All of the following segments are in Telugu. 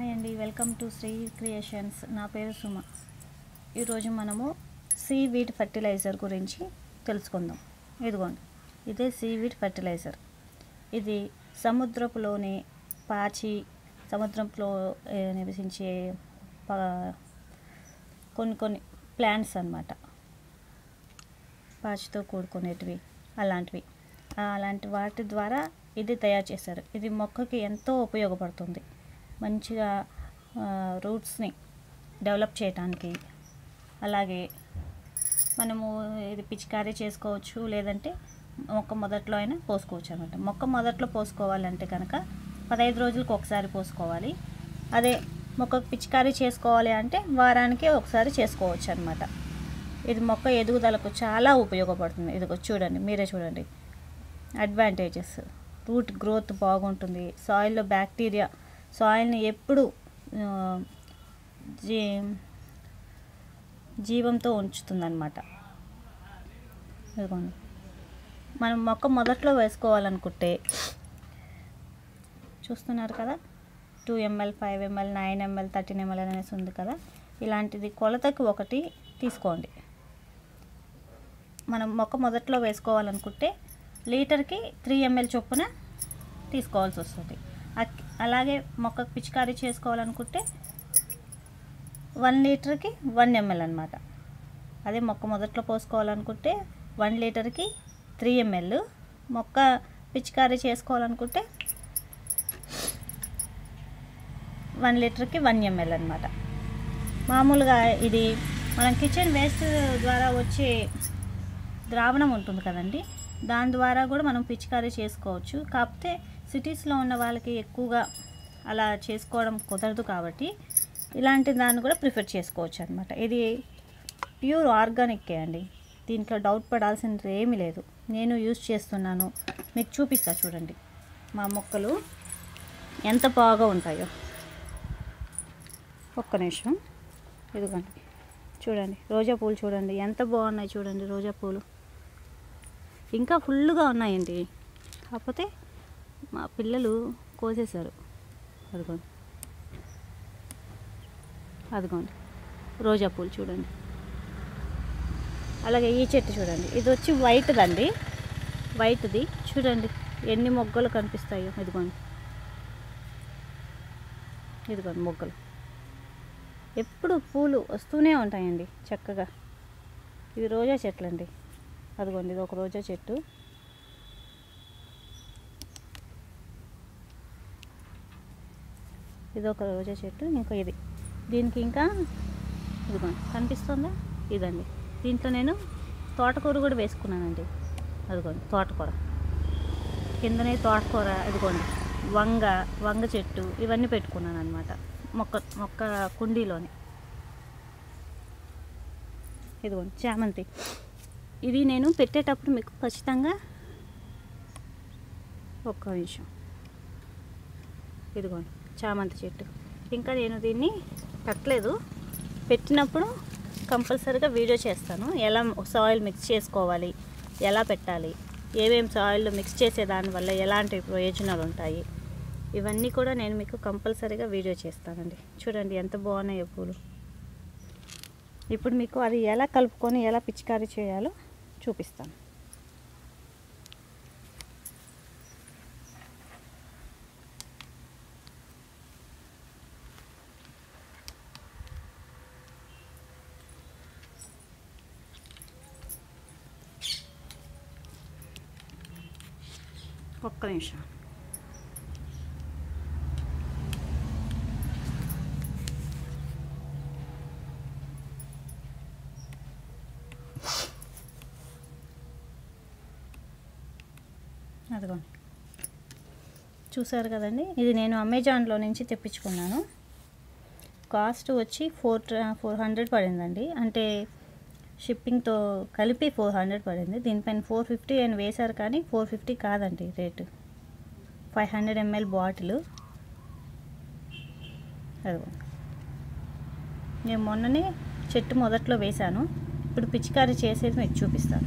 హాయ్ అండి వెల్కమ్ టు శ్రీ క్రియేషన్స్ నా పేరు సుమ ఈరోజు మనము సీ వీడ్ ఫర్టిలైజర్ గురించి తెలుసుకుందాం ఇదిగోండి ఇదే సీ వీడ్ ఫర్టిలైజర్ ఇది సముద్రపులోని పాచి సముద్రంలో ఏ, నివసించే ప- కొన్ని కొన్ని ప్లాంట్స్ అన్నమాట పాచితో కూడుకునేటివి అలాంటివి ఆ, అలాంటి వాటి ద్వారా ఇది తయారు చేశారు ఇది మొక్కకి ఎంతో ఉపయోగపడుతుంది మంచిగా రూట్స్ని డెవలప్ చేయడానికి అలాగే మనము ఇది పిచికారీ చేసుకోవచ్చు లేదంటే మొక్క మొదట్లో అయినా పోసుకోవచ్చు అనమాట మొక్క మొదట్లో పోసుకోవాలంటే కనుక పదహైదు రోజులకు ఒకసారి పోసుకోవాలి అదే మొక్కకు పిచికారీ చేసుకోవాలి అంటే వారానికి ఒకసారి చేసుకోవచ్చు అనమాట ఇది మొక్క ఎదుగుదలకు చాలా ఉపయోగపడుతుంది ఇదిగో చూడండి మీరే చూడండి అడ్వాంటేజెస్ రూట్ గ్రోత్ బాగుంటుంది సాయిల్లో బ్యాక్టీరియా సాయిల్ని ఎప్పుడు ఆ, జీ జీవంతో ఉంచుతుందన్నమాట ఇదిగోండి మనం మొక్క మొదట్లో వేసుకోవాలనుకుంటే చూస్తున్నారు కదా two ml five ml nine ml thirteen ml అనేసి ఉంది కదా ఇలాంటిది కొలతకి ఒకటి తీసుకోండి మనం మొక్క మొదట్లో వేసుకోవాలనుకుంటే లీటర్కి త్రీ ఎంఎల్ చొప్పున తీసుకోవాల్సి వస్తుంది అక్- అలాగే మొక్కకు పిచికారీ చేసుకోవాలనుకుంటే వన్ లీటర్కి వన్ ఎంఎల్ అనమాట అదే మొక్క మొదట్లో పోసుకోవాలనుకుంటే వన్ లీటర్కి త్రీ ఎంఎల్ మొక్క పిచికారీ చేసుకోవాలనుకుంటే వన్ లీటర్కి వన్ ఎంఎల్ అనమాట మామూలుగా ఇది మనం కిచెన్ వేస్ట్ ద్వారా వచ్చే ద్రావణం ఉంటుంది కదండి దాని ద్వారా కూడా మనం పిచికారీ చేసుకోవచ్చు కాకపోతే సిటీస్లో ఉన్న వాళ్ళకి ఎక్కువగా అలా చేసుకోవడం కుదరదు కాబట్టి ఇలాంటి దాన్ని కూడా ప్రిఫర్ చేసుకోవచ్చు అనమాట ఇది ప్యూర్ ఆర్గానిక్కే అండి దీంట్లో డౌట్ పడాల్సింది ఏమీ లేదు నేను యూజ్ చేస్తున్నాను మీకు చూపిస్తా చూడండి మా మొక్కలు ఎంత బాగా ఉంటాయో ఒక్క నిమిషం ఇదిగోండి చూడండి రోజా పూలు చూడండి ఎంత బాగున్నాయి చూడండి రోజా పూలు ఇంకా ఫుల్గా ఉన్నాయండి కాకపోతే మా పిల్లలు కోసేశారు అదిగోండి అదిగోండి రోజా పూలు చూడండి అలాగే ఈ చెట్టు చూడండి ఇది వచ్చి వైట్దండి వైట్ది చూడండి ఎన్ని మొగ్గలు కనిపిస్తాయో ఇదిగోండి ఇదిగోండి మొగ్గలు ఎప్పుడు పూలు వస్తూనే ఉంటాయండి చక్కగా ఇవి రోజా చెట్లు అండి అదిగోండి ఇది ఒక రోజా చెట్టు ఇది ఒక రోజా చెట్టు ఇంకా ఇది దీనికి ఇంకా ఇదిగోండి కనిపిస్తుందా ఇదండి దీంట్లో నేను తోటకూర కూడా వేసుకున్నానండి అదిగోండి తోటకూర కిందనే తోటకూర ఇదిగోండి వంగ వంగ చెట్టు ఇవన్నీ పెట్టుకున్నాను అనమాట మొక్క మొక్క కుండీలోనే ఇదిగోండి చామంతి ఇది నేను పెట్టేటప్పుడు మీకు ఖచ్చితంగా ఒక్క నిమిషం ఇదిగోండి చామంతి చెట్టు ఇంకా నేను దీన్ని పెట్టలేదు పెట్టినప్పుడు కంపల్సరీగా వీడియో చేస్తాను ఎలా సాయిల్ మిక్స్ చేసుకోవాలి ఎలా పెట్టాలి ఏమేమి సాయిల్ మిక్స్ చేసే దానివల్ల ఎలాంటి ప్రయోజనాలు ఉంటాయి ఇవన్నీ కూడా నేను మీకు కంపల్సరీగా వీడియో చేస్తానండి చూడండి ఎంత బాగున్నాయో పూలు ఇప్పుడు మీకు అది ఎలా కలుపుకొని ఎలా పిచికారీ చేయాలో చూపిస్తాను ఒక్క నిమిషం అదిగోండి చూసారు కదండి ఇది నేను అమెజాన్లో నుంచి తెప్పించుకున్నాను కాస్ట్ వచ్చి ఫోర్ ఫోర్ హండ్రెడ్ పడిందండి అంటే షిప్పింగ్తో కలిపి ఫోర్ హండ్రెడ్ పడింది దీనిపైన ఫోర్ ఫిఫ్టీ అని వేశారు కానీ ఫోర్ ఫిఫ్టీ కాదండి rate five hundred ml bottle అదిగో నేను మొన్ననే చెట్టు మొదట్లో వేశాను ఇప్పుడు పిచికారీ చేసేది మీకు చూపిస్తాను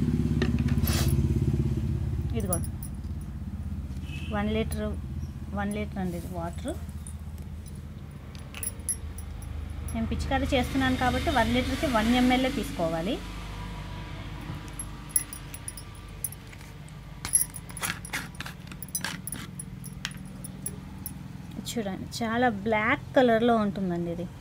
ఇదిగోండి వన్ లీటర్ వన్ లీటర్ అండి ఇది వాటర్ నేను పిచికారీ చేస్తున్నాను కాబట్టి వన్ లీటర్కి వన్ ఎంఎల్ఏ తీసుకోవాలి చూడండి చాలా బ్లాక్ కలర్లో ఉంటుందండి ఇది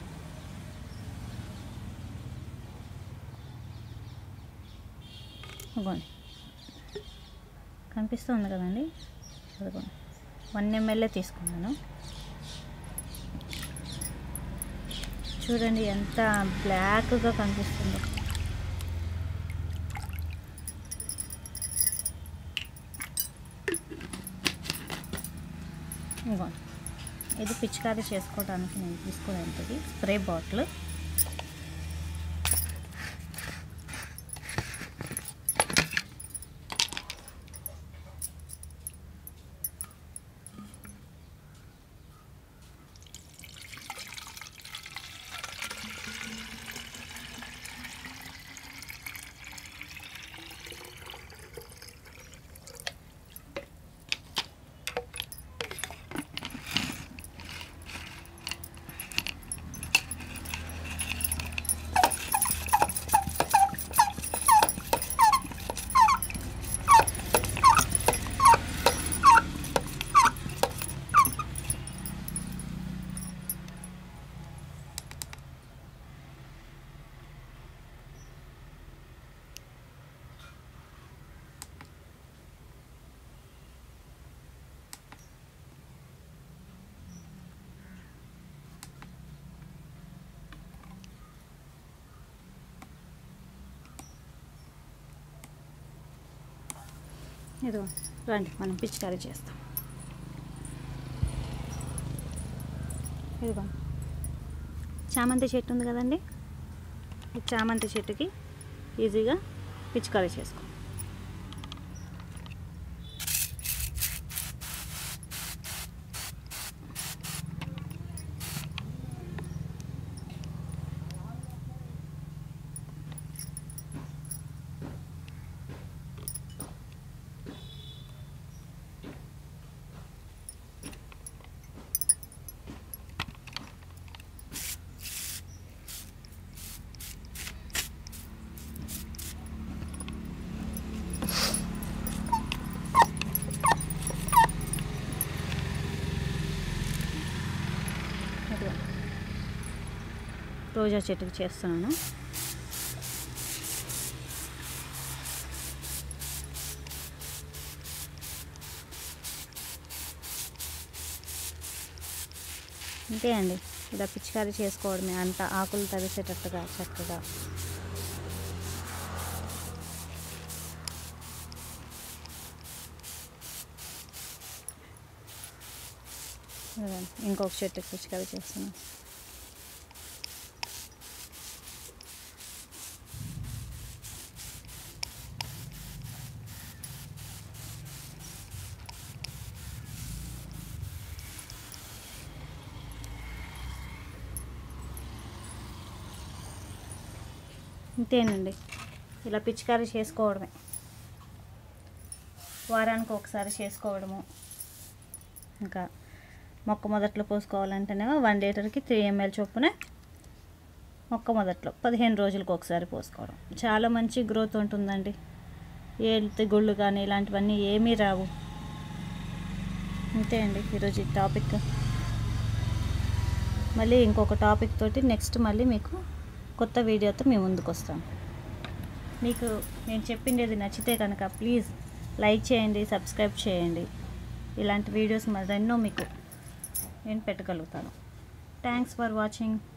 ఇదిగోండి కనిపిస్తుంది కదండి అదిగోండి వన్ ఎంఎల్ఏ తీసుకున్నాను చూడండి ఎంత బ్లాక్గా కనిపిస్తుందో ఇదిగోండి ఇది పిచికారీ చేసుకోవడానికి నేను తీసుకునేది స్ప్రే బాటిల్ ఇదిగో రండి మనం పిచికారీ చేస్తాం ఇదిగో చామంతి చెట్టు ఉంది కదండి ఈ చామంతి చెట్టుకి ఈజీగా పిచికారీ చేసుకో ఇదిగో రోజా చెట్టుకి చేస్తున్నాను అంతే అండి ఇలా పిచికారీ చేసుకోవడమే అంత ఆకులు తడిసేటట్టుగా చక్కగా ఇదిగోండి, ఇంకొక చెట్టుకి పిచికారీ చేస్తున్నాను ఇంతేనండి ఇలా పిచికారీ చేసుకోవడమే వారానికి ఒకసారి చేసుకోవడము ఇంకా మొక్క మొదట్లో పోసుకోవాలంటేనేమో వన్ లీటర్కి త్రీ ఎంఎల్ చొప్పున మొక్క మొదట్లో పదిహేను రోజులకు ఒకసారి పోసుకోవడం చాలా మంచి గ్రోత్ ఉంటుందండి ఏ తెగుళ్ళు కానీ ఇలాంటివన్నీ ఏమీ రావు అంతే అండి ఈరోజు ఈ టాపిక్ మళ్ళీ ఇంకొక టాపిక్ తోటి నెక్స్ట్ మళ్ళీ మీకు కొత్త వీడియోతో మీ ముందుకు వస్తాను మీకు నేను చెప్పిండేది నచ్చితే కనుక ప్లీజ్ లైక్ చేయండి సబ్స్క్రైబ్ చేయండి ఇలాంటి వీడియోస్ మరెన్నో మీకు నేను పెట్టగలుగుతాను థ్యాంక్స్ ఫర్ వాచింగ్